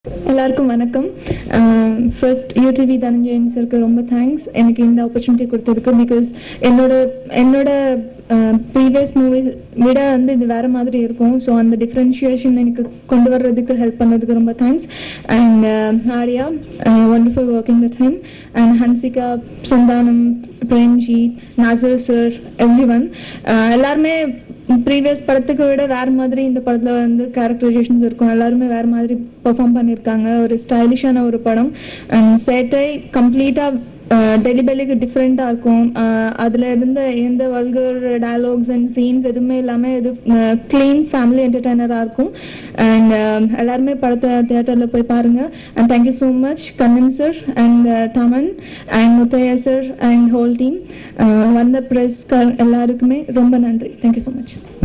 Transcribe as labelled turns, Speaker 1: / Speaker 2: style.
Speaker 1: எல்லாருக்கும் வணக்கம் first UDV Dhananjayan சருக்கு ரொம்ப தேங்க்ஸ் எனக்கு இந்த ஆப்பர்ச்சுனிட்டி கொடுத்ததுக்கு பிகாஸ் என்னோட என்னோட ப்ரீவியஸ் மூவிஸ் விட வந்து இது வேற மாதிரி இருக்கும் ஸோ அந்த டிஃப்ரென்ஷியேஷன் எனக்கு கொண்டு வர்றதுக்கு ஹெல்ப் பண்ணதுக்கு ரொம்ப thanks and Arya wonderful working with him and Hansika Santhanam Premji Nassar sir everyone எல்லாருமே ப்ரீவியஸ் படத்துக்கு விட வேற மாதிரி இந்த படத்துல வந்து கேரக்டரைசேஷன்ஸ் இருக்கும் எல்லாருமே வேற மாதிரி பெர்ஃபார்ம் பண்ணியிருக்காங்க ஒரு ஸ்டைலிஷான ஒரு படம் அண்ட் சேட்டை கம்ப்ளீட்டா டெலிபெலிக்கு டிஃப்ரெண்ட்டாக இருக்கும் அஹ் அதுல இருந்த எந்த வல்கர் டயலாக்ஸ் அண்ட் சீன்ஸ் எதுவுமே இல்லாமல் இது க்ளீன் ஃபேமிலி என்டர்டைனராக இருக்கும் அண்ட் எல்லாருமே படத்தை தியேட்டரில் போய் பாருங்க and thank you so much Kannan sir and Thaman and Muthaiya sir and whole team வந்த ப்ரெஸ் எல்லாருக்குமே ரொம்ப நன்றி தேங்க்யூ ஸோ மச்